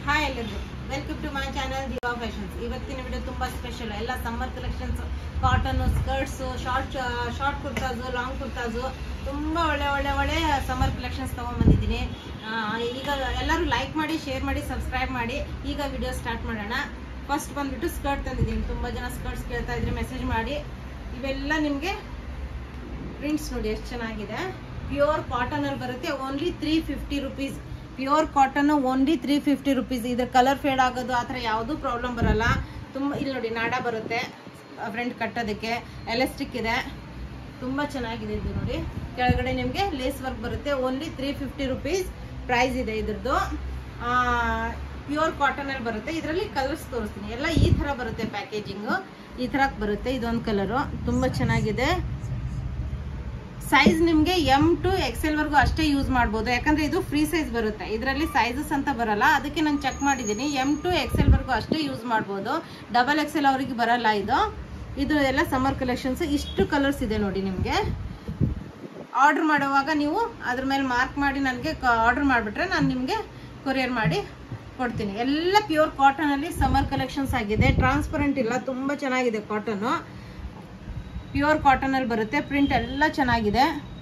Hi ಎಲ್ಲರಿಗೂ welcome to my channel Diva fashions ಇವತ್ತಿನ video ತುಂಬಾ ಸ್ಪೆಷಲ್ ಎಲ್ಲ summer collections cotton skirts short short kurtas long kurtas ತುಂಬಾ ಒಳ್ಳೆ ಒಳ್ಳೆ ಒಳ್ಳೆ ಸಮ್ಮರ್ ಕಲೆಕ್ಷನ್ಸ್ ತಗೊಂಡ್ಬಂದಿದ್ದೀನಿ ಆ, ಈಗ ಎಲ್ಲರೂ ಲೈಕ್ ಮಾಡಿ ಶೇರ್ ಮಾಡಿ ಸಬ್ಸ್ಕ್ರೈಬ್ ಮಾಡಿ ಈಗ ವಿಡಿಯೋ ಸ್ಟಾರ್ಟ್ ಮಾಡೋಣ ಫಸ್ಟ್ ಬಂದ್ಬಿಟ್ಟು ಸ್ಕರ್ಟ್ ತಂದಿದ್ದೀನಿ ತುಂಬಾ ಜನ ಸ್ಕರ್ಟ್ಸ್ ಕೇಳ್ತಾ ಇದ್ರೆ ಮೆಸೇಜ್ ಮಾಡಿ ಇವೆಲ್ಲ ನಿಮಗೆ ಪ್ರಿಂಟ್ಸ್ ನೋಡಿ ಎಷ್ಟು ಚೆನ್ನಾಗಿದೆ ಪ್ಯೂರ್ ಕಾಟನ್ ಅಲ್ಲಿ ಬರುತ್ತೆ only three fifty rupees pure cotton only three fifty rupees ಇದ್ರ ಕಲರ್ ಫೇಡ್ ಆಗೋದು ಆ ಥರ ಯಾವುದೂ ಪ್ರಾಬ್ಲಮ್ ಬರಲ್ಲ ತುಂಬ ಇಲ್ಲಿ ನೋಡಿ ನಾಡ ಬರುತ್ತೆ ಫ್ರಂಟ್ ಕಟ್ಟೋದಕ್ಕೆ ಎಲಾಸ್ಟಿಕ್ ಇದೆ ತುಂಬ ಚೆನ್ನಾಗಿದೆ ಇದು ನೋಡಿ ಕೆಳಗಡೆ ನಿಮಗೆ ಲೇಸ್ ವರ್ಕ್ ಬರುತ್ತೆ only three fifty rupees price ಇದೆ ಇದ್ರದ್ದು ಪ್ಯೂರ್ ಕಾಟನ್ ಅಲ್ಲಿ ಬರುತ್ತೆ ಇದರಲ್ಲಿ ಕಲರ್ಸ್ ತೋರಿಸ್ತೀನಿ ಎಲ್ಲ ಈ ಥರ ಬರುತ್ತೆ ಪ್ಯಾಕೇಜಿಂಗು ಈ ಥರ ಬರುತ್ತೆ ಇದೊಂದು ಕಲರು ತುಂಬ ಚೆನ್ನಾಗಿದೆ ಸೈಜ್ ನಿಮಗೆ ಎಮ್ ಟು ಎಕ್ಸೆಲ್ ವರ್ಗು ಅಷ್ಟೇ ಯೂಸ್ ಮಾಡ್ಬೋದು ಯಾಕಂದ್ರೆ ಇದು ಫ್ರೀ ಸೈಜ್ ಬರುತ್ತೆ ಇದರಲ್ಲಿ ಸೈಜಸ್ ಅಂತ ಬರಲ್ಲ ಅದಕ್ಕೆ ನಾನು ಚೆಕ್ ಮಾಡಿದ್ದೀನಿ ಎಮ್ ಟು ಎಕ್ಸೆಲ್ ವರ್ಗು ಅಷ್ಟೇ ಯೂಸ್ ಮಾಡ್ಬೋದು ಡಬಲ್ ಎಕ್ಸೆಲ್ ಅವರಿಗೆ ಬರಲ್ಲ ಇದು ಇದು ಎಲ್ಲ ಸಮ್ಮರ್ ಕಲೆಕ್ಷನ್ಸ್ ಇಷ್ಟು ಕಲರ್ಸ್ ಇದೆ ನೋಡಿ ನಿಮಗೆ ಆರ್ಡರ್ ಮಾಡುವಾಗ ನೀವು ಅದ್ರ ಮೇಲೆ ಮಾರ್ಕ್ ಮಾಡಿ ನನಗೆ ಆರ್ಡರ್ ಮಾಡಿಬಿಟ್ರೆ ನಾನು ನಿಮಗೆ ಕೊರಿಯರ್ ಮಾಡಿ ಕೊಡ್ತೀನಿ ಎಲ್ಲ ಪ್ಯೂರ್ ಕಾಟನಲ್ಲಿ ಸಮ್ಮರ್ ಕಲೆಕ್ಷನ್ಸ್ ಆಗಿದೆ ಟ್ರಾನ್ಸ್ಪರೆಂಟ್ ಇಲ್ಲ ತುಂಬ ಚೆನ್ನಾಗಿದೆ ಕಾಟನು ಪ್ಯೂರ್ ಕಾಟನ್ ಅಲ್ಲಿ ಬರುತ್ತೆ ಪ್ರಿಂಟ್ ಎಲ್ಲ ಚೆನ್ನಾಗಿದೆ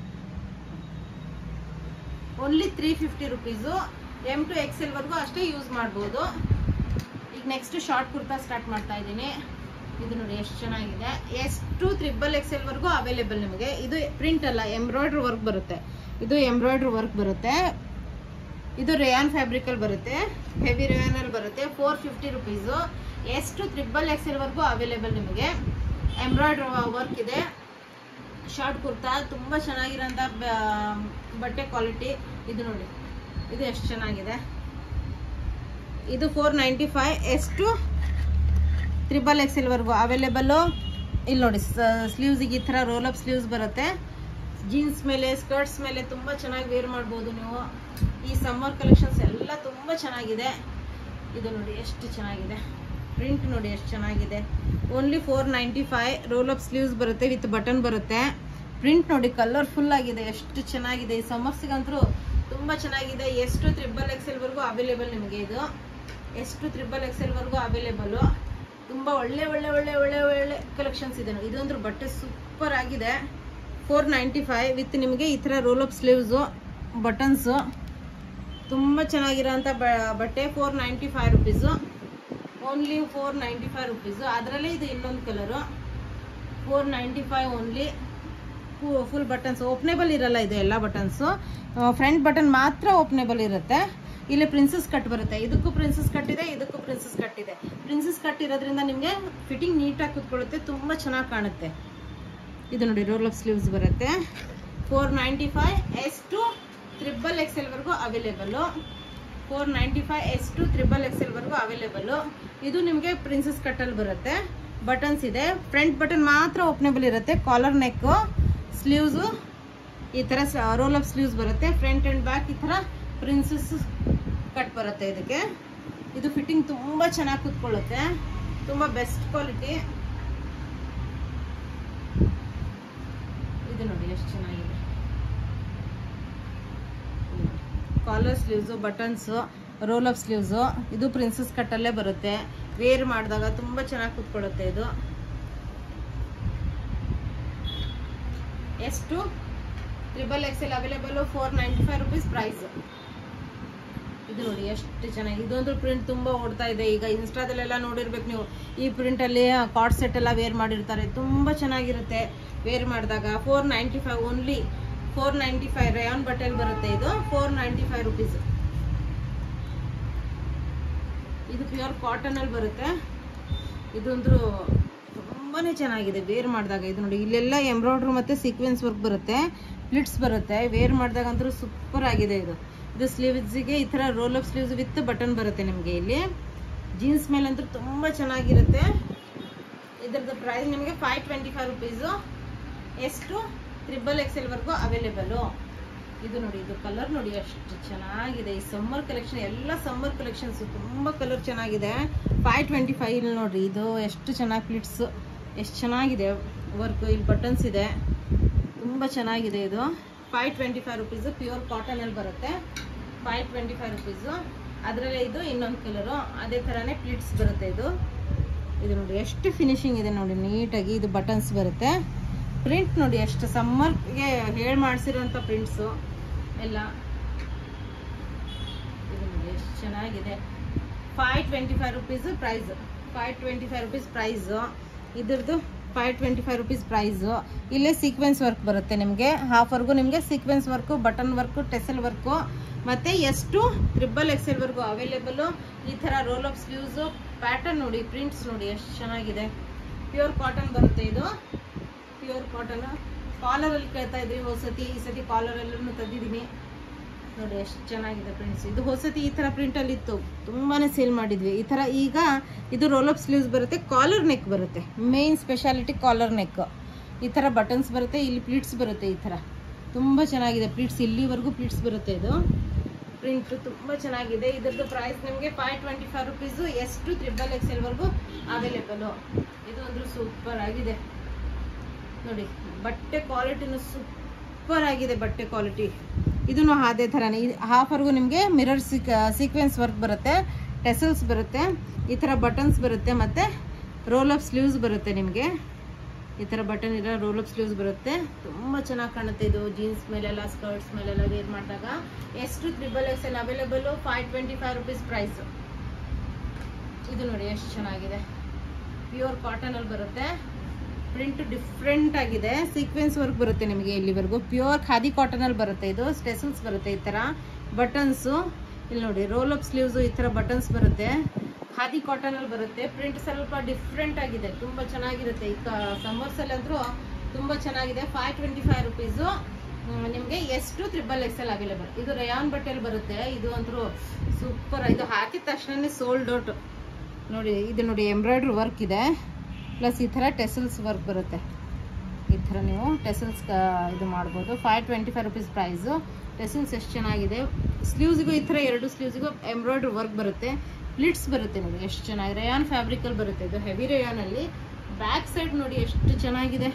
only three fifty rupees M to XL ವರ್ಗು ಅಷ್ಟೇ ಯೂಸ್ ಮಾಡ್ಬೋದು ಈಗ ನೆಕ್ಸ್ಟ್ ಶಾರ್ಟ್ ಕುರ್ತಾ ಸ್ಟಾರ್ಟ್ ಮಾಡ್ತಾ ಇದ್ದೀನಿ ಇದು ನೋಡಿ ಎಷ್ಟು ಚೆನ್ನಾಗಿದೆ ಎಷ್ಟು ತ್ರಿಬಲ್ ಎಕ್ಸೆಲ್ ವರ್ಗು ಅವೈಲೇಬಲ್ ನಿಮಗೆ ಇದು ಪ್ರಿಂಟ್ ಅಲ್ಲ ಎಂಬ್ರಾಯ್ಡ್ರಿ ವರ್ಕ್ ಬರುತ್ತೆ ಇದು ಎಂಬ್ರಾಯ್ಡ್ರಿ ವರ್ಕ್ ಬರುತ್ತೆ ಇದು ರೇಯಾನ್ ಫ್ಯಾಬ್ರಿಕ್ ಅಲ್ಲಿ ಬರುತ್ತೆ ಹೆವಿ ರೇಯಾನ್ ಅಲ್ಲಿ ಬರುತ್ತೆ ಫೋರ್ ಫಿಫ್ಟಿ ರುಪೀಸು ಎಷ್ಟು ತ್ರಿಬಲ್ ಎಕ್ಸೆಲ್ ವರ್ಗು ಅವೈಲೇಬಲ್ ನಿಮಗೆ ಎಂಬ್ರಾಯ್ಡ್ರಿ ವರ್ಕ್ ಇದೆ ಶಾರ್ಟ್ ಕುರ್ತಾ ತುಂಬ ಚೆನ್ನಾಗಿರೋಂಥ ಬ- ಬಟ್ಟೆ ಕ್ವಾಲಿಟಿ ಇದು ನೋಡಿ ಇದು ಎಷ್ಟು ಚೆನ್ನಾಗಿದೆ ಇದು ಫೋರ್ ನೈಂಟಿ ಫೈವ್ ಎಷ್ಟು ತ್ರಿಬಲ್ ಎಕ್ಸೆಲ್ ವರ್ಗು ಅವೈಲೇಬಲ್ಲು ಇಲ್ಲಿ ನೋಡಿ ಸ್ಲೀವ್ಸಿಗೆ ಈ ಥರ ರೋಲ್ ಅಪ್ ಸ್ಲೀವ್ಸ್ ಬರುತ್ತೆ ಜೀನ್ಸ್ ಮೇಲೆ ಸ್ಕರ್ಟ್ಸ್ ಮೇಲೆ ತುಂಬ ಚೆನ್ನಾಗಿ ವೇರ್ ಮಾಡ್ಬೋದು ನೀವು ಈ ಸಮ್ಮರ್ ಕಲೆಕ್ಷನ್ಸ್ ಎಲ್ಲ ತುಂಬ ಚೆನ್ನಾಗಿದೆ ಇದು ನೋಡಿ ಎಷ್ಟು ಚೆನ್ನಾಗಿದೆ ಪ್ರಿಂಟ್ ನೋಡಿ ಎಷ್ಟು ಚೆನ್ನಾಗಿದೆ only four ninety five roll up sleeves ಬರುತ್ತೆ ವಿತ್ ಬಟನ್ ಬರುತ್ತೆ ಪ್ರಿಂಟ್ ನೋಡಿ ಕಲರ್ಫುಲ್ ಆಗಿದೆ ಎಷ್ಟು ಚೆನ್ನಾಗಿದೆ ಈ ಸಮ್ಮರ್ಸಿಗಂತೂ ತುಂಬ ಚೆನ್ನಾಗಿದೆ ಎಷ್ಟು ತ್ರಿಬಲ್ ಎಕ್ಸೆಲ್ ವರ್ಗು ಅವೈಲೇಬಲ್ ನಿಮಗೆ ಇದು ಎಷ್ಟು ತ್ರಿಬಲ್ ಎಕ್ಸೆಲ್ ವರ್ಗು ಅವೈಲೇಬಲು ತುಂಬ ಒಳ್ಳೆ ಒಳ್ಳೆ ಒಳ್ಳೆ ಒಳ್ಳೆ ಒಳ್ಳೆ ಕಲೆಕ್ಷನ್ಸ್ ಇದೆ ನೋಡಿ ಇದೊಂದು ಬಟ್ಟೆ ಸೂಪರ್ ಆಗಿದೆ ಫೋರ್ ನೈಂಟಿ ಫೈವ್ ವಿತ್ ನಿಮಗೆ ಈ ಥರ ರೋಲ್ ಅಪ್ ಸ್ಲೀವ್ಸು ಬಟನ್ಸು ತುಂಬ ಚೆನ್ನಾಗಿರೋಂಥ ಬ- ಬಟ್ಟೆ four ninety five rupees only four ninety five rupees ಅದರಲ್ಲೇ ಇದು ಇನ್ನೊಂದು colour four ninety five only full buttons openable ಇರಲ್ಲ ಇದು ಎಲ್ಲ ಬಟನ್ಸು ಫ್ರಂಟ್ ಬಟನ್ ಮಾತ್ರ ಓಪನೇಬಲ್ ಇರುತ್ತೆ ಇಲ್ಲಿ ಪ್ರಿನ್ಸಸ್ ಕಟ್ ಬರುತ್ತೆ ಇದಕ್ಕೂ ಪ್ರಿನ್ಸಸ್ ಕಟ್ ಇದೆ ಇದಕ್ಕೂ ಪ್ರಿನ್ಸಸ್ ಕಟ್ ಇದೆ ಪ್ರಿನ್ಸಸ್ ಕಟ್ ಇರೋದ್ರಿಂದ ನಿಮಗೆ ಫಿಟ್ಟಿಂಗ್ ನೀಟಾಗಿ ಕೂತ್ಕೊಳ್ಳುತ್ತೆ ತುಂಬ ಚೆನ್ನಾಗಿ ಕಾಣುತ್ತೆ ಇದು ನೋಡಿ ರೋಲ್ ಅಪ್ ಸ್ಲೀವ್ಸ್ ಬರುತ್ತೆ four ninety five S to triple ಎಕ್ಸೆಲ್ವರೆಗೂ available four ninety five S to triple ಎಕ್ಸೆಲ್ವರೆಗೂ ಅವೈಲೇಬಲು ಇದು ನಿಮಗೆ ಪ್ರಿನ್ಸಸ್ ಕಟ್ಟಲ್ಲಿ ಬರುತ್ತೆ ಬಟನ್ಸ್ ಇದೆ ಫ್ರಂಟ್ ಬಟನ್ ಮಾತ್ರ ಓಪನೇಬಲ್ ಇರುತ್ತೆ ಕಾಲರ್ ನೆಕ್ಕು ಸ್ಲೀವ್ಸು ಈ ಥರ ರೋಲ್ ಅಪ್ ಸ್ಲೀವ್ಸ್ ಬರುತ್ತೆ ಫ್ರಂಟ್ ಆ್ಯಂಡ್ ಬ್ಯಾಕ್ ಈ ಥರ ಪ್ರಿನ್ಸಸ್ ಕಟ್ ಬರುತ್ತೆ ಇದಕ್ಕೆ ಇದು ಫಿಟ್ಟಿಂಗ್ ತುಂಬ ಚೆನ್ನಾಗಿ ಕೂತ್ಕೊಳ್ಳುತ್ತೆ ತುಂಬ ಬೆಸ್ಟ್ ಕ್ವಾಲಿಟಿ ಇದು ನೋಡಿ ಎಷ್ಟು ಚೆನ್ನಾಗಿದೆ collar sleeves buttons roll up sleeves ಇದು ಪ್ರಿನ್ಸಸ್ ಕಟ್ಟಲ್ಲೇ ಬರುತ್ತೆ ವೇರ್ ಮಾಡಿದಾಗ ತುಂಬ ಚೆನ್ನಾಗಿ ಕೂತ್ಕೊಳ್ಳುತ್ತೆ ಇದು ಎಷ್ಟು triple XL available four ninety five rupees price ಇದು ನೋಡಿ ಎಷ್ಟು ಚೆನ್ನಾಗಿ ಇದೊಂದು ಪ್ರಿಂಟ್ ತುಂಬ ಓಡ್ತಾ ಇದೆ ಈಗ ಇನ್ಸ್ಟಾದಲ್ಲೆಲ್ಲ ನೋಡಿರ್ಬೇಕು ನೀವು ಈ ಪ್ರಿಂಟಲ್ಲಿ ಕಾರ್ಡ್ ಸೆಟ್ ಎಲ್ಲ ವೇರ್ ಮಾಡಿರ್ತಾರೆ ತುಂಬ ಚೆನ್ನಾಗಿರುತ್ತೆ ವೇರ್ ಮಾಡಿದಾಗ four ninety five only four ninety five rayon ಬಟ್ಟೆಲ್ ಬರುತ್ತೆ ಇದು ಫೋರ್ ನೈಂಟಿ ಫೈವ್ ರುಪೀಸ್ ಇದು ಪ್ಯೂರ್ ಕಾಟನ್ ಅಲ್ಲಿ ಬರುತ್ತೆ ಇದೊಂದು ತುಂಬಾನೇ ಚೆನ್ನಾಗಿದೆ ವೇರ್ ಮಾಡಿದಾಗ ಇದು ನೋಡಿ ಇಲ್ಲೆಲ್ಲ ಎಂಬ್ರಾಯ್ಡ್ರಿ ಮತ್ತೆ ಸೀಕ್ವೆನ್ಸ್ ವರ್ಕ್ ಬರುತ್ತೆ ಪ್ಲಿಟ್ಸ್ ಬರುತ್ತೆ ವೇರ್ ಮಾಡಿದಾಗ ಅಂತೂ ಸೂಪರ್ ಆಗಿದೆ ಇದು ಇದು ಸ್ಲೀವ್ಸ್ಗೆ ಈ ಥರ roll up sleeves with button ಬರುತ್ತೆ ನಿಮಗೆ ಇಲ್ಲಿ ಜೀನ್ಸ್ ಮೇಲೆ ಅಂತೂ ತುಂಬ ಚೆನ್ನಾಗಿರುತ್ತೆ ಇದ್ರದ್ದು ಪ್ರೈಸ್ ನಿಮಗೆ ಫೈವ್ ಟ್ವೆಂಟಿ ಫೈವ್ ರುಪೀಸು ಎಷ್ಟು ತ್ರಿಬಲ್ ಎಕ್ಸೆಲ್ವರೆಗೂ ಅವೈಲೇಬಲು ಇದು ನೋಡಿ ಇದು ಕಲರ್ ನೋಡಿ ಎಷ್ಟು ಚೆನ್ನಾಗಿದೆ ಈ ಸಮ್ಮರ್ ಕಲೆಕ್ಷನ್ ಎಲ್ಲ ಸಮ್ಮರ್ ಕಲೆಕ್ಷನ್ಸ್ ತುಂಬ ಕಲರ್ ಚೆನ್ನಾಗಿದೆ ಫೈವ್ ಟ್ವೆಂಟಿ ಫೈವ್ ಇಲ್ಲಿ ನೋಡ್ರಿ ಇದು ಎಷ್ಟು ಚೆನ್ನಾಗಿ ಪ್ಲಿಟ್ಸ್ ಎಷ್ಟು ಚೆನ್ನಾಗಿದೆ ವರ್ಕ್ ಇಲ್ಲಿ ಬಟನ್ಸ್ ಇದೆ ತುಂಬ ಚೆನ್ನಾಗಿದೆ ಇದು five twenty five rupees pure ಕಾಟನಲ್ಲಿ ಬರುತ್ತೆ ಫೈವ್ ಟ್ವೆಂಟಿ ಫೈವ್ ರುಪೀಸು ಅದರಲ್ಲೇ ಇದು ಇನ್ನೊಂದು ಕಲರು ಅದೇ ಥರನೇ ಪ್ಲಿಟ್ಸ್ ಬರುತ್ತೆ ಇದು ಇದು ನೋಡಿ ಎಷ್ಟು ಫಿನಿಶಿಂಗ್ ಇದೆ ನೋಡಿ ನೀಟಾಗಿ ಇದು ಬಟನ್ಸ್ ಬರುತ್ತೆ ಪ್ರಿಂಟ್ ನೋಡಿ ಎಷ್ಟು ಸಮ್ಮರ್ಗೆ ಹೇಳಿ ಮಾಡಿಸಿರೋಂಥ ಪ್ರಿಂಟ್ಸು ಎಲ್ಲ ಇದು ನೋಡಿ ಎಷ್ಟು ಚೆನ್ನಾಗಿದೆ five twenty five rupees price five twenty five rupees price ಇದ್ರದ್ದು five twenty five rupees price ಇಲ್ಲೇ ಸೀಕ್ವೆನ್ಸ್ ವರ್ಕ್ ಬರುತ್ತೆ ನಿಮಗೆ ಹಾಫರ್ಗೂ ನಿಮಗೆ sequins work button work tassel work ಮತ್ತು ಎಷ್ಟು ಟ್ರಿಬಲ್ ಎಕ್ಸೆಲ್ವರೆಗೂ ಅವೈಲೇಬಲು ಈ ಥರ ರೋಲ್ ಅಪ್ ಸ್ಲೀವ್ಸು ಪ್ಯಾಟರ್ನ್ ನೋಡಿ ಪ್ರಿಂಟ್ಸ್ ನೋಡಿ ಎಷ್ಟು ಚೆನ್ನಾಗಿದೆ ಪ್ಯೂರ್ ಕಾಟನ್ ಬರುತ್ತೆ ಇದು ಪ್ಯೂರ್ ಕಾಟನ್ ಕಾಲರಲ್ಲಿ ಕೇಳ್ತಾ ಇದ್ರಿ ಹೋದ ಸತಿ ಈ ಸತಿ ಕಾಲರಲ್ಲೂ ತೆಗ್ದಿದ್ದೀನಿ ನೋಡಿ ಎಷ್ಟು ಚೆನ್ನಾಗಿದೆ ಪ್ರಿಂಟ್ಸ್ ಇದು ಹೊಸತಿ ಈ ಥರ ಪ್ರಿಂಟಲ್ಲಿ ಇತ್ತು ತುಂಬಾನೇ ಸೇಲ್ ಮಾಡಿದ್ವಿ ಈ ಥರ ಈಗ ಇದು ರೋಲ್ ಅಪ್ ಸ್ಲೀವ್ಸ್ ಬರುತ್ತೆ ಕಾಲರ್ ನೆಕ್ ಬರುತ್ತೆ ಮೇನ್ ಸ್ಪೆಷಾಲಿಟಿ ಕಾಲರ್ ನೆಕ್ ಈ ಥರ ಬಟನ್ಸ್ ಬರುತ್ತೆ ಇಲ್ಲಿ ಪ್ಲೀಟ್ಸ್ ಬರುತ್ತೆ ಈ ಥರ ತುಂಬ ಚೆನ್ನಾಗಿದೆ ಪ್ಲೀಟ್ಸ್ ಇಲ್ಲಿವರೆಗೂ ಪ್ಲೀಟ್ಸ್ ಬರುತ್ತೆ ಇದು ಪ್ರಿಂಟ್ ತುಂಬ ಚೆನ್ನಾಗಿದೆ ಇದ್ರದ್ದು ಪ್ರೈಸ್ ನಿಮಗೆ ಫೈವ್ ಟ್ವೆಂಟಿ ಫೈವ್ ರುಪೀಸು ಎಷ್ಟು ತ್ರಿಬಲ್ ಎಕ್ಸೆಲ್ವರೆಗೂ ಅವೈಲೇಬಲು ಇದು ಒಂದು ಸೂಪರ್ ಆಗಿದೆ ನೋಡಿ ಬಟ್ಟೆ ಕ್ವಾಲಿಟಿನೂ ಸೂಪರ್ ಆಗಿದೆ ಬಟ್ಟೆ ಕ್ವಾಲಿಟಿ ಇದನ್ನು ಅದೇ ಥರನೇ ಹಾಫರ್ಗೂ ನಿಮಗೆ ಮಿರರ್ ಸಿಕ್ ಸೀಕ್ವೆನ್ಸ್ ವರ್ಕ್ ಬರುತ್ತೆ ಟೆಸಲ್ಸ್ ಬರುತ್ತೆ ಈ ಥರ ಬಟನ್ಸ್ ಬರುತ್ತೆ ಮತ್ತು ರೋಲ್ ಅಪ್ ಸ್ಲೀವ್ಸ್ ಬರುತ್ತೆ ನಿಮಗೆ ಈ ಥರ ಬಟನ್ ಇರೋ ರೋಲ್ ಅಪ್ ಸ್ಲೀವ್ಸ್ ಬರುತ್ತೆ ತುಂಬ ಚೆನ್ನಾಗಿ ಕಾಣುತ್ತೆ ಇದು ಜೀನ್ಸ್ ಮೇಲೆಲ್ಲ ಸ್ಕರ್ಟ್ಸ್ ಮೇಲೆಲ್ಲ ವೇರ್ ಮಾಡಿದಾಗ ಎಷ್ಟು triple X L available five twenty five rupees price ಇದು ನೋಡಿ ಎಷ್ಟು ಚೆನ್ನಾಗಿದೆ ಪ್ಯೂರ್ ಕಾಟನಲ್ಲಿ ಬರುತ್ತೆ ಪ್ರಿಂಟ್ ಡಿಫ್ರೆಂಟ್ ಆಗಿದೆ ಸೀಕ್ವೆನ್ಸ್ ವರ್ಕ್ ಬರುತ್ತೆ ನಿಮಗೆ ಇಲ್ಲಿವರೆಗೂ ಪ್ಯೂರ್ ಖಾದಿ ಕಾಟನಲ್ಲಿ ಬರುತ್ತೆ ಇದು ಸ್ಟೆಸಲ್ಸ್ ಬರುತ್ತೆ ಈ ಥರ ಬಟನ್ಸು ಇಲ್ಲಿ ನೋಡಿ ರೋಲ್ ಅಪ್ ಸ್ಲೀವ್ಸು ಈ ಥರ ಬಟನ್ಸ್ ಬರುತ್ತೆ ಖಾದಿ ಕಾಟನಲ್ಲಿ ಬರುತ್ತೆ ಪ್ರಿಂಟ್ ಸ್ವಲ್ಪ ಡಿಫ್ರೆಂಟ್ ಆಗಿದೆ ತುಂಬ ಚೆನ್ನಾಗಿರುತ್ತೆ ಈಗ ಸಮ್ಮರ್ಸಲ್ಲಿ ಅಂತೂ ತುಂಬ ಚೆನ್ನಾಗಿದೆ ಫೈವ್ ಟ್ವೆಂಟಿ ಫೈವ್ ರುಪೀಸು ನಿಮಗೆ ಎಷ್ಟು ತ್ರಿಬಲ್ ಎಕ್ಸ್ ಎಲ್ ಅವೈಲೇಬಲ್ ಇದು ರಯಾನ್ ಬಟ್ಟೆಯಲ್ಲಿ ಬರುತ್ತೆ ಇದು ಅಂತೂ ಸೂಪರ್ ಇದು ಹಾಕಿದ ತಕ್ಷಣನೇ ಸೋಲ್ಡ್ ಔಟ್ ನೋಡಿ ಇದು ನೋಡಿ ಎಂಬ್ರಾಯ್ಡ್ರಿ ವರ್ಕ್ ಇದೆ ಪ್ಲಸ್ ಈ ಥರ ಟೆಸಲ್ಸ್ ವರ್ಕ್ ಬರುತ್ತೆ ಈ ಥರ ನೀವು ಟೆಸಲ್ಸ್ ಇದು ಮಾಡ್ಬೋದು five twenty five rupees price tassels ಎಷ್ಟು ಚೆನ್ನಾಗಿದೆ ಸ್ಲೀವ್ಸ್ಗೂ ಈ ಥರ ಎರಡು ಸ್ಲೀವ್ಸ್ಗೂ ಎಂಬ್ರಾಯ್ಡ್ರಿ ವರ್ಕ್ ಬರುತ್ತೆ ಪ್ಲಿಟ್ಸ್ ಬರುತ್ತೆ ನೋಡಿ ಎಷ್ಟು ಚೆನ್ನಾಗಿದೆ ರೇಯಾನ್ ಫ್ಯಾಬ್ರಿಕಲ್ಲಿ ಬರುತ್ತೆ ಇದು ಹೆವಿ ರೇಯಾನಲ್ಲಿ ಬ್ಯಾಕ್ ಸೈಡ್ ನೋಡಿ ಎಷ್ಟು ಚೆನ್ನಾಗಿದೆ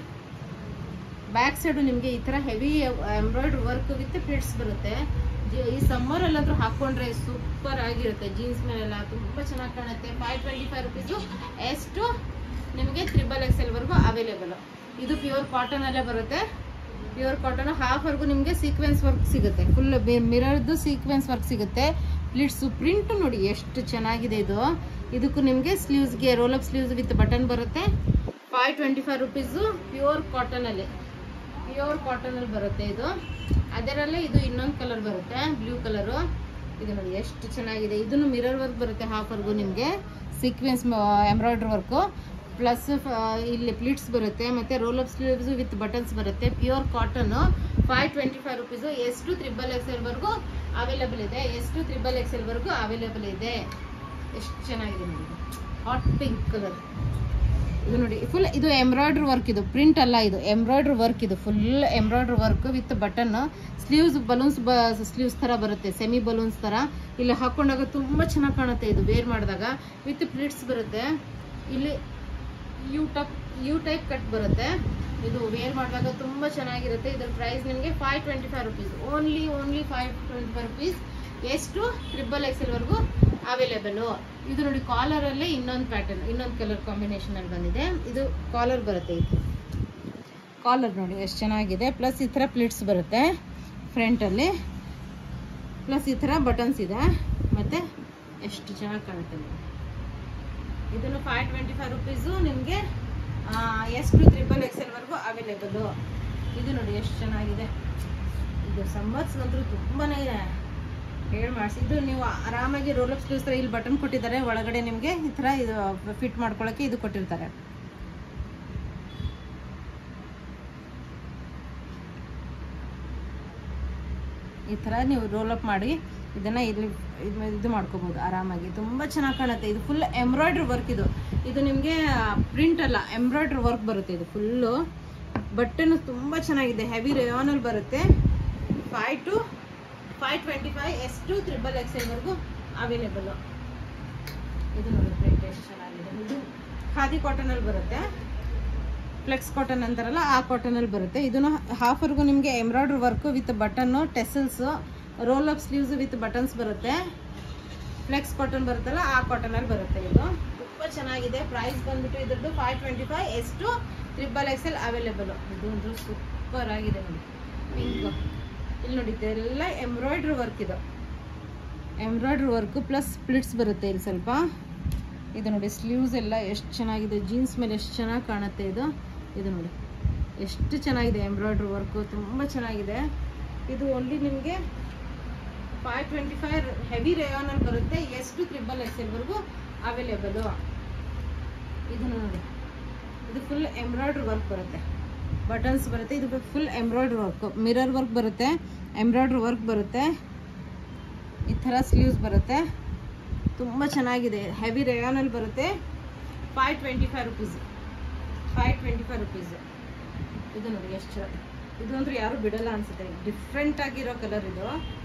ಬ್ಯಾಕ್ ಸೈಡು ನಿಮಗೆ ಈ ಥರ heavy embroidery work with pleats ಬರುತ್ತೆ ಜಿ- ಈ ಸಮ್ಮರಲ್ಲಾದ್ರೂ ಹಾಕ್ಕೊಂಡ್ರೆ ಸೂಪರ್ ಆಗಿರುತ್ತೆ ಜೀನ್ಸ್ ಮೇಲೆಲ್ಲ ತುಂಬ ಚೆನ್ನಾಗಿ ಕಾಣುತ್ತೆ ಫೈವ್ ಟ್ವೆಂಟಿ ಫೈವ್ ರುಪೀಸು ಎಷ್ಟು ನಿಮಗೆ ತ್ರಿಬಲ್ ಎಕ್ಸ್ ಎಲ್ವರೆಗೂ ಅವೈಲೇಬಲ್ ಇದು ಪ್ಯೂರ್ ಕಾಟನ್ ಅಲ್ಲೇ ಬರುತ್ತೆ ಪ್ಯೂರ್ ಕಾಟನ್ ಹಾಫ್ವರೆಗೂ ನಿಮಗೆ ಸೀಕ್ವೆನ್ಸ್ ವರ್ಕ್ ಸಿಗುತ್ತೆ ಫುಲ್ ಮಿರರ್ದು ಸೀಕ್ವೆನ್ಸ್ ವರ್ಕ್ ಸಿಗುತ್ತೆ ಪ್ಲಿಟ್ಸು ಪ್ರಿಂಟ್ ನೋಡಿ ಎಷ್ಟು ಚೆನ್ನಾಗಿದೆ ಇದು ಇದಕ್ಕೂ ನಿಮಗೆ ಸ್ಲೀವ್ಸ್ಗೆ roll up sleeves with button ಬರುತ್ತೆ five twenty five rupees pure ಕಾಟನಲ್ಲಿ ಪ್ಯೂರ್ ಕಾಟನಲ್ಲಿ ಬರುತ್ತೆ ಇದು ಅದರಲ್ಲೇ ಇದು ಇನ್ನೊಂದು ಕಲರ್ ಬರುತ್ತೆ ಬ್ಲೂ ಕಲರು ಇದು ನೋಡಿ ಎಷ್ಟು ಚೆನ್ನಾಗಿದೆ ಇದನ್ನು ಮಿರರ್ ವರ್ಕ್ ಬರುತ್ತೆ ಹಾಫರ್ಗೂ ನಿಮಗೆ ಸೀಕ್ವೆನ್ಸ್ ಎಂಬ್ರಾಯ್ಡ್ರಿ ವರ್ಕು ಪ್ಲಸ್ ಇಲ್ಲಿ ಪ್ಲಿಟ್ಸ್ ಬರುತ್ತೆ ಮತ್ತು roll up sleeves with buttons ಬರುತ್ತೆ pure cotton five twenty five rupees ಎಷ್ಟು ತ್ರಿಬಲ್ ಎಕ್ಸ್ ಎಲ್ವರೆಗೂ ಅವೈಲೇಬಲ್ ಇದೆ ಎಷ್ಟು ತ್ರಿಬಲ್ ಎಕ್ಸ್ ಎಲ್ವರೆಗೂ ಅವೈಲೇಬಲ್ ಇದೆ ಎಷ್ಟು ಚೆನ್ನಾಗಿದೆ ನೋಡಿ ಹಾಟ್ ಪಿಂಕ್ ಕಲರ್ ಇದು ನೋಡಿ ಫುಲ್ ಇದು ಎಂಬ್ರಾಯ್ಡ್ರಿ ವರ್ಕ್ ಇದು ಪ್ರಿಂಟ್ ಅಲ್ಲ ಇದು ಎಂಬ್ರಾಯ್ಡ್ರಿ ವರ್ಕ್ ಇದು full embroidery work with button sleeves balloons ಬ ಸ್ಲೀವ್ಸ್ ಥರ ಬರುತ್ತೆ ಸೆಮಿ ಬಲೂನ್ಸ್ ಥರ ಇಲ್ಲಿ ಹಾಕೊಂಡಾಗ ತುಂಬ ಚೆನ್ನಾಗಿ ಕಾಣುತ್ತೆ ಇದು ವೇರ್ ಮಾಡಿದಾಗ ವಿತ್ ಪ್ಲಿಟ್ಸ್ ಬರುತ್ತೆ ಇಲ್ಲಿ ಯು ಟಪ್ ಯು ಟೈಪ್ ಕಟ್ ಬರುತ್ತೆ ಇದು ವೇರ್ ಮಾಡಿದಾಗ ತುಂಬ ಚೆನ್ನಾಗಿರುತ್ತೆ ಇದ್ರ ಪ್ರೈಸ್ ನಿಮಗೆ five twenty five rupees only only five twenty five rupees ಎಷ್ಟು ಟ್ರಿಬಲ್ ಎಕ್ಸೆಲ್ವರೆಗೂ ಅವೈಲೇಬಲು ಇದು ನೋಡಿ ಕಾಲರಲ್ಲೇ ಇನ್ನೊಂದು ಪ್ಯಾಟರ್ನ್ ಇನ್ನೊಂದು ಕಲರ್ ಕಾಂಬಿನೇಷನಲ್ಲಿ ಬಂದಿದೆ ಇದು ಕಾಲರ್ ಬರುತ್ತೆ ಇದು ಕಾಲರ್ ನೋಡಿ ಎಷ್ಟು ಚೆನ್ನಾಗಿದೆ ಪ್ಲಸ್ ಈ ಥರ ಪ್ಲಿಟ್ಸ್ ಬರುತ್ತೆ ಫ್ರಂಟಲ್ಲಿ ಪ್ಲಸ್ ಈ ಥರ ಬಟನ್ಸ್ ಇದೆ ಮತ್ತು ಎಷ್ಟು ಚೆನ್ನಾಗಿ ಕಾಣುತ್ತೆ ನೋಡಿ ಇದನ್ನು ಫೈವ್ ಟ್ವೆಂಟಿ ಫೈವ್ ರುಪೀಸು ನಿಮಗೆ ಎಷ್ಟು ತ್ರಿಬಲ್ ಎಕ್ಸೆಲ್ವರೆಗೂ ಅವೈಲೇಬಲು ಇದು ನೋಡಿ ಎಷ್ಟು ಚೆನ್ನಾಗಿದೆ ಇದು ಸಮ್ಮರ್ಸ್ಗಂತೂ ತುಂಬಾನೇ ಹೇಳಿ ಮಾಡಿಸಿ ಇದು ನೀವು ಆರಾಮಾಗಿ ರೋಲ್ ಅಪ್ ಸ್ಲೀವ್ಸ್ ಥರ ಇಲ್ಲಿ ಬಟನ್ ಕೊಟ್ಟಿದ್ದಾರೆ ಒಳಗಡೆ ನಿಮಗೆ ಈ ಥರ ಇದು ಫಿಟ್ ಮಾಡ್ಕೊಳ್ಳೋಕ್ಕೆ ಇದು ಕೊಟ್ಟಿರ್ತಾರೆ ಈ ಥರ ನೀವು ರೋಲ್ ಅಪ್ ಮಾಡಿ ಇದನ್ನ ಇಲ್ಲಿ ಇದು- ಇದು ಮಾಡ್ಕೋಬಹುದು ಆರಾಮಾಗಿ ತುಂಬಾ ಚೆನ್ನಾಗಿ ಕಾಣುತ್ತೆ ಇದು ಫುಲ್ ಎಂಬ್ರಾಯ್ಡ್ರಿ ವರ್ಕ್ ಇದು ಇದು ನಿಮಗೆ ಪ್ರಿಂಟ್ ಅಲ್ಲ ಎಂಬ್ರಾಯ್ಡ್ರಿ ವರ್ಕ್ ಬರುತ್ತೆ ಇದು ಫುಲ್ಲು ಬಟ್ಟೆನು ತುಂಬಾ ಚೆನ್ನಾಗಿದೆ ಹೆವಿ ರೇಯಾನಲ್ಲಿ ಬರುತ್ತೆ five to five twenty five S to triple X ಎಲ್ವರೆಗೂ ಅವೈಲೇಬಲ್ ಇದು ನೋಡಿ ಪ್ರಿಂಟ್ ಎಷ್ಟು ಚೆನ್ನಾಗಿದೆ ಇದು ಖಾದಿ ಕಾಟನಲ್ಲಿ ಬರುತ್ತೆ ಫ್ಲೆಕ್ಸ್ ಕಾಟನ್ ಅಂತಾರಲ್ಲ ಆ ಕಾಟನಲ್ಲಿ ಬರುತ್ತೆ ಇದನ್ನು ಹಾಫರ್ಗೂ ನಿಮಗೆ embroidery work with button tassels roll up sleeves with buttons ಬರುತ್ತೆ ಫ್ಲೆಕ್ಸ್ ಕಾಟನ್ ಬರುತ್ತಲ್ಲ ಆ ಕಾಟನಲ್ಲಿ ಬರುತ್ತೆ ಇದು ತುಂಬ ಚೆನ್ನಾಗಿದೆ ಪ್ರೈಸ್ ಬಂದ್ಬಿಟ್ಟು ಇದ್ರದ್ದು ಫೈವ್ ಟ್ವೆಂಟಿ ಫೈವ್ ಎಷ್ಟು ತ್ರಿಬಲ್ ಎಕ್ಸ್ ಎಲ್ ಅವೈಲೇಬಲ್ ಇದು ಒಂದು ಸೂಪರ್ ಆಗಿದೆ ನೋಡಿ ಪಿಂಕ್ ಇಲ್ಲಿ ನೋಡಿ ಇದೆಲ್ಲ ಎಂಬ್ರಾಯ್ಡ್ರಿ ವರ್ಕ್ ಇದು ಎಂಬ್ರಾಯ್ಡ್ರಿ ವರ್ಕ್ ಪ್ಲಸ್ ಸ್ಪ್ಲಿಟ್ಸ್ ಬರುತ್ತೆ ಇಲ್ಲಿ ಸ್ವಲ್ಪ ಇದು ನೋಡಿ ಸ್ಲೀವ್ಸ್ ಎಲ್ಲ ಎಷ್ಟು ಚೆನ್ನಾಗಿದೆ ಜೀನ್ಸ್ ಮೇಲೆ ಎಷ್ಟು ಚೆನ್ನಾಗಿ ಕಾಣುತ್ತೆ ಇದು ಇದು ನೋಡಿ ಎಷ್ಟು ಚೆನ್ನಾಗಿದೆ ಎಂಬ್ರಾಯ್ಡ್ರಿ ವರ್ಕು ತುಂಬ ಚೆನ್ನಾಗಿದೆ ಇದು ಓನ್ಲಿ ನಿಮಗೆ ಫೈವ್ ಟ್ವೆಂಟಿ ಫೈವ್ ಹೆವಿ ರೇಯಾನಲ್ಲಿ ಬರುತ್ತೆ ಎಷ್ಟು ತ್ರಿಬಲ್ ಎಕ್ಸ್ ಎಲ್ವರೆಗೂ ಅವೈಲೇಬಲು ಇದನ್ನು ನೋಡಿ ಇದು ಫುಲ್ ಎಂಬ್ರಾಯ್ಡ್ರಿ ವರ್ಕ್ ಬರುತ್ತೆ ಬಟನ್ಸ್ ಬರುತ್ತೆ ಇದು full embroidery work mirror work ಬರುತ್ತೆ ಎಂಬ್ರಾಯ್ಡ್ರಿ ವರ್ಕ್ ಬರುತ್ತೆ ಈ ಥರ ಸ್ಲೀವ್ಸ್ ಬರುತ್ತೆ ತುಂಬ ಚೆನ್ನಾಗಿದೆ ಹೆವಿ ರೇಯಾನಲ್ಲಿ ಬರುತ್ತೆ five twenty five rupees five twenty five rupees ಇದು ನೋಡಿ ಎಷ್ಟು ಚೆನ್ನಾಗಿ ಇದು ಅಂದ್ರೆ ಯಾರು ಬಿಡಲ್ಲ ಅನ್ಸುತ್ತೆ ಡಿಫ್ರೆಂಟ್ ಆಗಿರೋ ಕಲರ್ ಇದು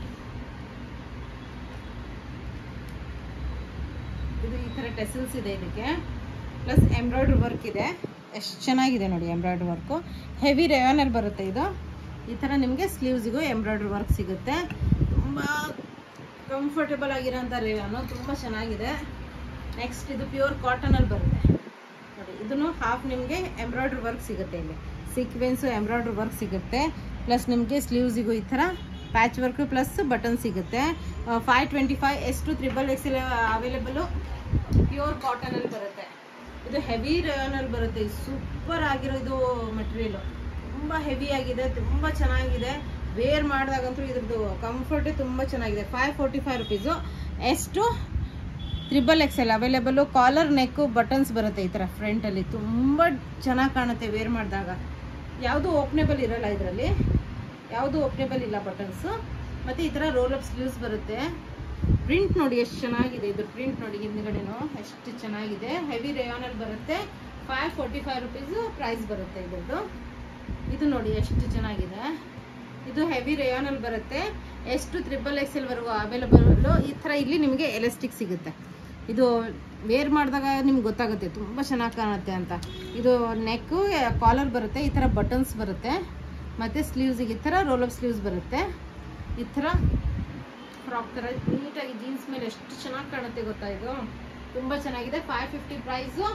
ಇದು ಈ ಥರ ಟೆಸಲ್ಸ್ ಇದೆ ಇದಕ್ಕೆ ಪ್ಲಸ್ ಎಂಬ್ರಾಯ್ಡ್ರಿ ವರ್ಕ್ ಇದೆ ಎಷ್ಟು ಚೆನ್ನಾಗಿದೆ ನೋಡಿ ಎಂಬ್ರಾಯ್ಡ್ರಿ ವರ್ಕು ಹೆವಿ ರೇಯಾನಲ್ಲಿ ಬರುತ್ತೆ ಇದು ಈ ಥರ ನಿಮಗೆ ಸ್ಲೀವ್ಸಿಗೂ ಎಂಬ್ರಾಯ್ಡ್ರಿ ವರ್ಕ್ ಸಿಗುತ್ತೆ ತುಂಬ ಕಂಫರ್ಟೇಬಲ್ ಆಗಿರೋಂಥ ರೇಯಾನು ತುಂಬ ಚೆನ್ನಾಗಿದೆ ನೆಕ್ಸ್ಟ್ ಇದು ಪ್ಯೂರ್ ಕಾಟನಲ್ಲಿ ಬರುತ್ತೆ ನೋಡಿ ಇದನ್ನು ಹಾಫ್ ನಿಮಗೆ ಎಂಬ್ರಾಯ್ಡ್ರಿ ವರ್ಕ್ ಸಿಗುತ್ತೆ ಇಲ್ಲಿ ಸೀಕ್ವೆನ್ಸು ಎಂಬ್ರಾಯ್ಡ್ರಿ ವರ್ಕ್ ಸಿಗುತ್ತೆ ಪ್ಲಸ್ ನಿಮಗೆ ಸ್ಲೀವ್ಸಿಗೂ ಈ ಥರ ಪ್ಯಾಚ್ ವರ್ಕ್ ಪ್ಲಸ್ ಬಟನ್ ಸಿಗುತ್ತೆ ಫೈವ್ ಟ್ವೆಂಟಿ ಫೈವ್ ಎಷ್ಟು ತ್ರಿಬಲ್ ಎಕ್ಸ್ ಅವೈಲೇಬಲು ಪ್ಯೂರ್ ಕಾಟನಲ್ಲಿ ಬರುತ್ತೆ ಇದು ಹೆವಿ ರೇಯಾನಲ್ಲಿ ಬರುತ್ತೆ ಸೂಪರ್ ಆಗಿರೋ ಇದು ಮೆಟೀರಿಯಲು ತುಂಬ ಹೆವಿ ಆಗಿದೆ ತುಂಬ ಚೆನ್ನಾಗಿದೆ ವೇರ್ ಮಾಡಿದಾಗಂತೂ ಇದ್ರದ್ದು ಕಂಫರ್ಟೇ ತುಂಬ ಚೆನ್ನಾಗಿದೆ ಫೈವ್ ಫೋರ್ಟಿ ಫೈವ್ ರುಪೀಸು ಎಷ್ಟು triple X L available collar neck buttons ಬರುತ್ತೆ ಈ ಥರ ಫ್ರಂಟಲ್ಲಿ ತುಂಬ ಚೆನ್ನಾಗಿ ಕಾಣುತ್ತೆ ವೇರ್ ಮಾಡಿದಾಗ ಯಾವುದು ಓಪನೇಬಲ್ ಇರಲ್ಲ ಇದರಲ್ಲಿ ಯಾವುದು ಓಪನೇಬಲ್ ಇಲ್ಲ ಬಟನ್ಸು ಮತ್ತು ಈ ಥರ ರೋಲ್ ಅಪ್ ಸ್ಲೀವ್ಸ್ ಬರುತ್ತೆ ಪ್ರಿಂಟ್ ನೋಡಿ ಎಷ್ಟು ಚೆನ್ನಾಗಿದೆ ಇದು ಪ್ರಿಂಟ್ ನೋಡಿ ಹಿಂದ್ಗಡೆನೂ ಎಷ್ಟು ಚೆನ್ನಾಗಿದೆ ಹೆವಿ ರೇಯಾನಲ್ಲಿ ಬರುತ್ತೆ five forty five rupees price ಬರುತ್ತೆ ಇದ್ರದ್ದು ಇದು ನೋಡಿ ಎಷ್ಟು ಚೆನ್ನಾಗಿದೆ ಇದು ಹೆವಿ ರೇಯಾನಲ್ಲಿ ಬರುತ್ತೆ ಎಷ್ಟು ತ್ರಿಬಲ್ ಎಕ್ಸ್ ಎಲ್ವರೆಗೂ ಅವೈಲಬಲ್ ಈ ಥರ ಇಲ್ಲಿ ನಿಮಗೆ ಎಲಾಸ್ಟಿಕ್ ಸಿಗುತ್ತೆ ಇದು ವೇರ್ ಮಾಡಿದಾಗ ನಿಮ್ಗೆ ಗೊತ್ತಾಗುತ್ತೆ ತುಂಬ ಚೆನ್ನಾಗಿ ಕಾಣುತ್ತೆ ಅಂತ ಇದು ನೆಕ್ಕು ಕಾಲರ್ ಬರುತ್ತೆ ಈ ಥರ ಬಟನ್ಸ್ ಬರುತ್ತೆ ಮತ್ತು ಸ್ಲೀವ್ಸಿಗೆ ಈ ಥರ ರೋಲ್ ಅಪ್ ಸ್ಲೀವ್ಸ್ ಬರುತ್ತೆ ಈ ಥರ ಫ್ರಾಕ್ ಥರ ನೀಟಾಗಿ ಜೀನ್ಸ್ ಮೇಲೆ ಎಷ್ಟು ಚೆನ್ನಾಗಿ ಕಾಣುತ್ತೆ ಗೊತ್ತಾ ಇದು ತುಂಬ ಚೆನ್ನಾಗಿದೆ five fifty price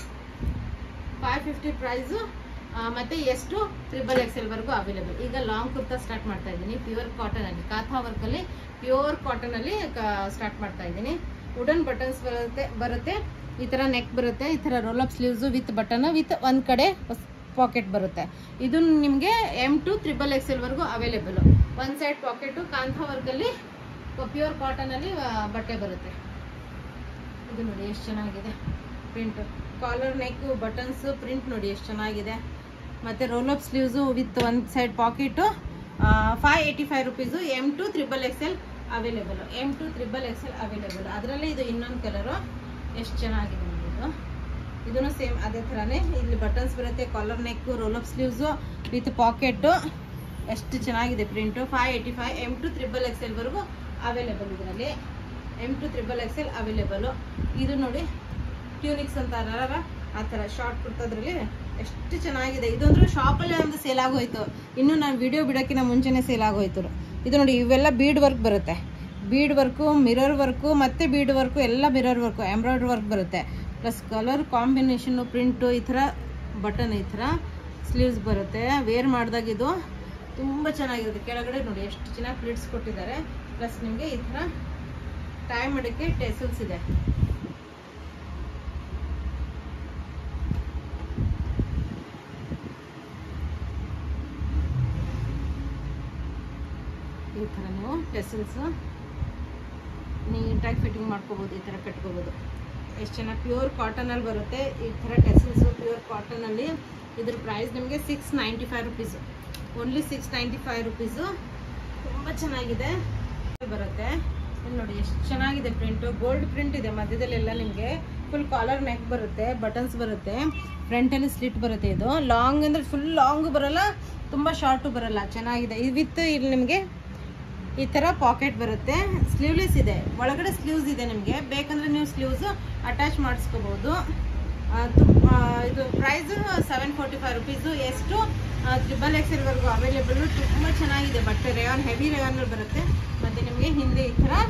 five fifty price ಮತ್ತು ಎಷ್ಟು ತ್ರಿಬಲ್ ಎಕ್ಸ್ ಎಲ್ವರೆಗೂ ಅವೈಲೇಬಲ್ ಈಗ ಲಾಂಗ್ ಕುರ್ತಾ ಸ್ಟಾರ್ಟ್ ಮಾಡ್ತಾ ಇದ್ದೀನಿ ಪ್ಯೂರ್ ಕಾಟನಲ್ಲಿ ಕಾಥಾ ವರ್ಕಲ್ಲಿ ಪ್ಯೂರ್ ಕಾಟನಲ್ಲಿ ಸ್ಟಾರ್ಟ್ ಮಾಡ್ತಾ ಇದ್ದೀನಿ ವುಡನ್ ಬಟನ್ಸ್ ಬರುತ್ತೆ ಬರುತ್ತೆ ಈ ಥರ ನೆಕ್ ಬರುತ್ತೆ ಈ ಥರ roll up sleeves with button with ಒಂದು ಕಡೆ ಪಾಕೆಟ್ ಬರುತ್ತೆ ಇದು ನಿಮಗೆ ಎಮ್ ಟು ತ್ರಿಬಲ್ ಎಕ್ಸ್ ಎಲ್ವರೆಗೂ ಅವೈಲೇಬಲು ಒಂದು ಸೈಡ್ ಪಾಕೆಟು ಕಾಂಥಾ ವರ್ಕಲ್ಲಿ ಪ್ಯೂರ್ ಕಾಟನಲ್ಲಿ ಬಟ್ಟೆ ಬರುತ್ತೆ ಇದು ನೋಡಿ ಎಷ್ಟು ಚೆನ್ನಾಗಿದೆ print collar neck buttons print ನೋಡಿ ಎಷ್ಟು ಚೆನ್ನಾಗಿದೆ ಮತ್ತು ರೋಲ್ ಅಪ್ ಸ್ಲೀವ್ಸು ವಿತ್ ಒಂದು side pocket five eighty five rupees M to triple X L available M to triple X L available ಅದರಲ್ಲಿ ಇದು ಇನ್ನೊಂದು ಕಲರು ಎಷ್ಟು ಚೆನ್ನಾಗಿದೆ ನೋಡಿ ಇದು ಇದನ್ನು ಸೇಮ್ ಅದೇ ಥರನೇ ಇಲ್ಲಿ ಬಟನ್ಸ್ ಬರುತ್ತೆ collar neck roll up sleeves with pocket ಎಷ್ಟು ಚೆನ್ನಾಗಿದೆ print five eighty five M to triple X ಎಲ್ವರೆಗೂ ಅವೈಲೇಬಲ್ ಇದರಲ್ಲಿ M to triple X L available ಇದು ನೋಡಿ ಟ್ಯೂನಿಕ್ಸ್ ಅಂತಾರಲ್ಲ ಆ ಥರ ಶಾರ್ಟ್ ಕುರ್ತದ್ರಲ್ಲಿ ಎಷ್ಟು ಚೆನ್ನಾಗಿದೆ ಇದೊಂದ್ರೆ ಶಾಪಲ್ಲೇ ಒಂದು ಸೇಲ್ ಆಗೋಯ್ತು ಇನ್ನು ನಾನು ವಿಡಿಯೋ ಬಿಡೋಕ್ಕಿಂತ ಮುಂಚೆನೇ ಸೇಲ್ ಆಗೋಯ್ತು ಇದು ನೋಡಿ ಇವೆಲ್ಲ ಬೀಡ್ ವರ್ಕ್ ಬರುತ್ತೆ ಬೀಡ್ ವರ್ಕು ಮಿರರ್ ವರ್ಕು ಮತ್ತು ಬೀಡ್ ವರ್ಕು ಎಲ್ಲ ಮಿರರ್ ವರ್ಕು ಎಂಬ್ರಾಯ್ಡ್ರಿ ವರ್ಕ್ ಬರುತ್ತೆ ಪ್ಲಸ್ ಕಲರ್ ಕಾಂಬಿನೇಷನ್ನು ಪ್ರಿಂಟು ಈ ಥರ ಬಟನ್ ಈ ಥರ ಸ್ಲೀವ್ಸ್ ಬರುತ್ತೆ ವೇರ್ ಮಾಡಿದಾಗ ಇದು ತುಂಬ ಚೆನ್ನಾಗಿರುತ್ತೆ ಕೆಳಗಡೆ ನೋಡಿ ಎಷ್ಟು ಚೆನ್ನಾಗಿ ಪ್ಲಿಟ್ಸ್ ಕೊಟ್ಟಿದ್ದಾರೆ ಪ್ಲಸ್ ನಿಮಗೆ ಈ ಥರ ಟೈಮ್ ಮಾಡೋಕ್ಕೆ ಟೆಸಲ್ಸ್ ಇದೆ ಈ ಥರ ನೀವು ಟೆಸಲ್ಸ್ ನೀಟಾಗಿ ಫಿಟ್ಟಿಂಗ್ ಮಾಡ್ಕೋಬೋದು ಈ ಥರ ಕಟ್ಕೋಬೋದು ಎಷ್ಟು ಚೆನ್ನಾಗಿ ಪ್ಯೂರ್ ಕಾಟನಲ್ಲಿ ಬರುತ್ತೆ ಈ ಥರ ಟೆಸಲ್ಸು ಪ್ಯೂರ್ ಕಾಟನಲ್ಲಿ ಇದ್ರ ಪ್ರೈಸ್ ನಿಮಗೆ six ninety five rupees only six ninety five rupees ತುಂಬ ಚೆನ್ನಾಗಿದೆ ಬರುತ್ತೆ ಇಲ್ಲಿ ನೋಡಿ ಎಷ್ಟು ಚೆನ್ನಾಗಿದೆ ಪ್ರಿಂಟು ಗೋಲ್ಡ್ ಪ್ರಿಂಟ್ ಇದೆ ಮಧ್ಯದಲ್ಲೆಲ್ಲ ನಿಮಗೆ ಫುಲ್ ಕಾಲರ್ ನೆಕ್ ಬರುತ್ತೆ ಬಟನ್ಸ್ ಬರುತ್ತೆ ಫ್ರಂಟಲ್ಲಿ ಸ್ಲಿಟ್ ಬರುತ್ತೆ ಇದು ಲಾಂಗ್ ಅಂದರೆ ಫುಲ್ ಲಾಂಗ್ ಬರಲ್ಲ ತುಂಬ ಶಾರ್ಟು ಬರಲ್ಲ ಚೆನ್ನಾಗಿದೆ ಇದು ವಿತ್ ಇಲ್ಲಿ ನಿಮಗೆ ಈ ಥರ ಪಾಕೆಟ್ ಬರುತ್ತೆ ಸ್ಲೀವ್ಲೆಸ್ ಇದೆ ಒಳಗಡೆ ಸ್ಲೀವ್ಸ್ ಇದೆ ನಿಮಗೆ ಬೇಕಂದ್ರೆ ನೀವು ಸ್ಲೀವ್ಸ್ ಅಟ್ಯಾಚ್ ಮಾಡಿಸ್ಕೋಬೋದು ಆ, ತು- ಆ, ಇದು price seven forty five rupees ಎಷ್ಟು ತ್ರಿಬಲ್ ಎಕ್ಸ್ ಎಲ್ವರೆಗೂ ಅವೈಲೇಬಲ್ ತುಂಬ ಚೆನ್ನಾಗಿದೆ ಬಟ್ಟೆ ರೇಯಾನ್ ಹೆವಿ ರೇಯಾನಲ್ಲಿ ಬರುತ್ತೆ ಮತ್ತು ನಿಮಗೆ ಹಿಂದೆ ಈ ಥರ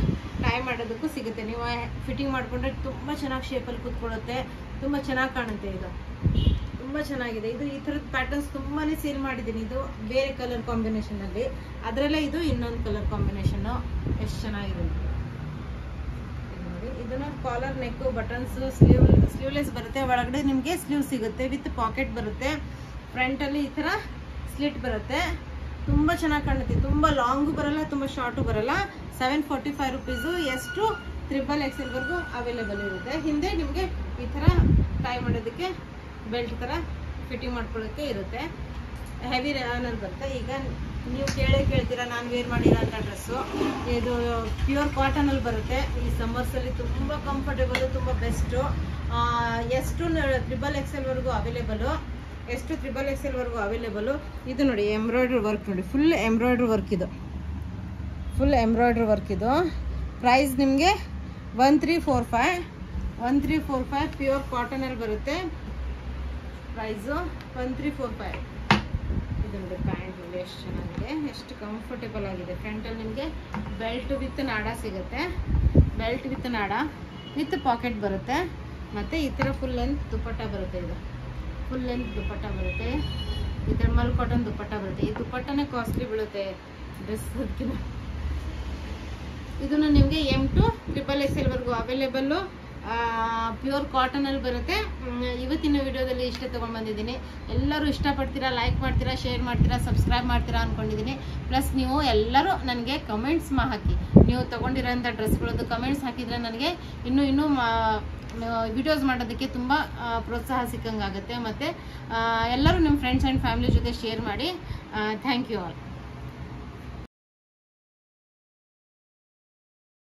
ಟೈ ಮಾಡೋದಕ್ಕೂ ಸಿಗುತ್ತೆ ನೀವು ಫಿಟ್ಟಿಂಗ್ ಮಾಡಿಕೊಂಡ್ರೆ ತುಂಬ ಚೆನ್ನಾಗಿ ಶೇಪಲ್ಲಿ ಕೂತ್ಕೊಳ್ಳುತ್ತೆ ತುಂಬ ಚೆನ್ನಾಗಿ ಕಾಣುತ್ತೆ ಇದು ತುಂಬ ಚೆನ್ನಾಗಿದೆ ಇದು ಈ ಥರದ ಪ್ಯಾಟರ್ನ್ಸ್ ತುಂಬಾನೇ ಸೇಲ್ ಮಾಡಿದ್ದೀನಿ ಇದು ಬೇರೆ ಕಲರ್ ಕಾಂಬಿನೇಷನಲ್ಲಿ ಅದರಲ್ಲೇ ಇದು ಇನ್ನೊಂದು ಕಲರ್ ಕಾಂಬಿನೇಷನ್ನು ಎಷ್ಟು ಚೆನ್ನಾಗಿದೆ ಇದು. ಇದು ನೋಡಿ ಇದನ್ನ collar neck buttons sleeve sleeveless ಬರುತ್ತೆ ಒಳಗಡೆ ನಿಮಗೆ ಸ್ಲೀವ್ ಸಿಗುತ್ತೆ ವಿತ್ ಪಾಕೆಟ್ ಬರುತ್ತೆ ಫ್ರಂಟಲ್ಲಿ ಈ ಥರ ಸ್ಲಿಟ್ ಬರುತ್ತೆ ತುಂಬ ಚೆನ್ನಾಗಿ ಕಾಣುತ್ತೆ ತುಂಬ ಲಾಂಗು ಬರಲ್ಲ ತುಂಬ ಶಾರ್ಟು ಬರಲ್ಲ ಸೆವೆನ್ ಫಾರ್ಟಿ ಫೈವ್ ರುಪೀಸು ಎಷ್ಟು ತ್ರಿಬಲ್ ಎಕ್ಸೆಲ್ವರೆಗೂ ಅವೈಲೇಬಲ್ ಇರುತ್ತೆ ಹಿಂದೆ ನಿಮಗೆ ಈ ಥರ ಟೈ ಮಾಡೋದಕ್ಕೆ ಬೆಲ್ಟ್ ಥರ ಫಿಟ್ಟಿಂಗ್ ಮಾಡ್ಕೊಳ್ಳೋಕ್ಕೆ ಇರುತ್ತೆ ಹೆವಿ ಅನ್ನೋದು ಬರುತ್ತೆ ಈಗ ನೀವು ಕೇಳೇ ಕೇಳ್ತೀರಾ ನಾನು ವೇರ್ ಮಾಡಿರೋ ಅಂತ ಡ್ರೆಸ್ಸು ಇದು ಪ್ಯೂರ್ ಕಾಟನಲ್ಲಿ ಬರುತ್ತೆ ಈ ಸಮ್ಮರ್ಸಲ್ಲಿ ತುಂಬ ಕಂಫರ್ಟೇಬಲ್ ತುಂಬ ಬೆಸ್ಟು ಎಷ್ಟು ತ್ರಿಬಲ್ ಎಕ್ಸೆಲ್ವರೆಗೂ ಅವೈಲೇಬಲು ಎಷ್ಟು ತ್ರಿಬಲ್ ಎಕ್ಸೆಲ್ವರೆಗೂ ಅವೈಲೇಬಲು ಇದು ನೋಡಿ ಎಂಬ್ರಾಯ್ಡ್ರಿ ವರ್ಕ್ ನೋಡಿ ಫುಲ್ ಎಂಬ್ರಾಯ್ಡ್ರಿ ವರ್ಕ್ ಇದು ಫುಲ್ ಎಂಬ್ರಾಯ್ಡ್ರಿ ವರ್ಕ್ ಇದು ಪ್ರೈಸ್ ನಿಮಗೆ one three four five one three four five pure ಕಾಟನಲ್ಲಿ ಬರುತ್ತೆ price one three four five ಇದು ನೋಡಿ ಪ್ಯಾಂಟ್ ನೋಡಿ ಎಷ್ಟು ಚೆನ್ನಾಗಿದೆ ಎಷ್ಟು ಕಂಫರ್ಟೇಬಲ್ ಆಗಿದೆ ಫ್ರಂಟಲ್ಲಿ ನಿಮಗೆ ಬೆಲ್ಟ್ ವಿತ್ ನಾಡ ಸಿಗುತ್ತೆ ಬೆಲ್ಟ್ ವಿತ್ ನಾಡ ವಿತ್ ಪಾಕೆಟ್ ಬರುತ್ತೆ ಮತ್ತು ಈ ಥರ ಫುಲ್ ಲೆಂತ್ ದುಪ್ಪಟ್ಟ ಬರುತ್ತೆ ಇದು ಫುಲ್ ಲೆಂತ್ ದುಪ್ಪಟ್ಟ ಬರುತ್ತೆ ಈ ಥರ ಮಲ್ ಕಾಟನ್ ದುಪ್ಪಟ್ಟ ಬರುತ್ತೆ ಈ ದುಪ್ಪಟ್ಟನೇ ಕಾಸ್ಟ್ಲಿ ಬೀಳುತ್ತೆ ಡ್ರೆಸ್ ಅದಕ್ಕಿಂತ ಇದನ್ನು ನಿಮಗೆ ಎಮ್ ಟು ಟ್ರಿಪಲ್ ಎಕ್ಸ್ ಎಲ್ವರೆಗೂ ಅವೈಲೇಬಲ್ಲು ಪ್ಯೂರ್ ಕಾಟನಲ್ಲಿ ಬರುತ್ತೆ ಮ್, ಇವತ್ತಿನ ವಿಡಿಯೋದಲ್ಲಿ ಇಷ್ಟೇ ತೊಗೊಂಡು ಬಂದಿದ್ದೀನಿ ಎಲ್ಲರೂ ಇಷ್ಟಪಡ್ತೀರಾ ಲೈಕ್ ಮಾಡ್ತೀರಾ ಶೇರ್ ಮಾಡ್ತೀರಾ ಸಬ್ಸ್ಕ್ರೈಬ್ ಮಾಡ್ತೀರಾ ಅಂದ್ಕೊಂಡಿದ್ದೀನಿ ಪ್ಲಸ್ ನೀವು ಎಲ್ಲರೂ ನನಗೆ ಕಮೆಂಟ್ಸ್ ಮಾ ಹಾಕಿ ನೀವು ತೊಗೊಂಡಿರೋಂಥ ಡ್ರೆಸ್ಗಳದ್ದು ಕಮೆಂಟ್ಸ್ ಹಾಕಿದರೆ ನನಗೆ ಇನ್ನೂ ಇನ್ನೂ ವಿಡಿಯೋಸ್ ಮಾಡೋದಕ್ಕೆ ತುಂಬ ಪ್ರೋತ್ಸಾಹ ಸಿಕ್ಕಂಗಾಗುತ್ತೆ ಮತ್ತು ಎಲ್ಲರೂ ನಿಮ್ಮ ಫ್ರೆಂಡ್ಸ್ ಆ್ಯಂಡ್ ಫ್ಯಾಮಿಲಿ ಜೊತೆ ಶೇರ್ ಮಾಡಿ ಥ್ಯಾಂಕ್ ಯು ಆಲ್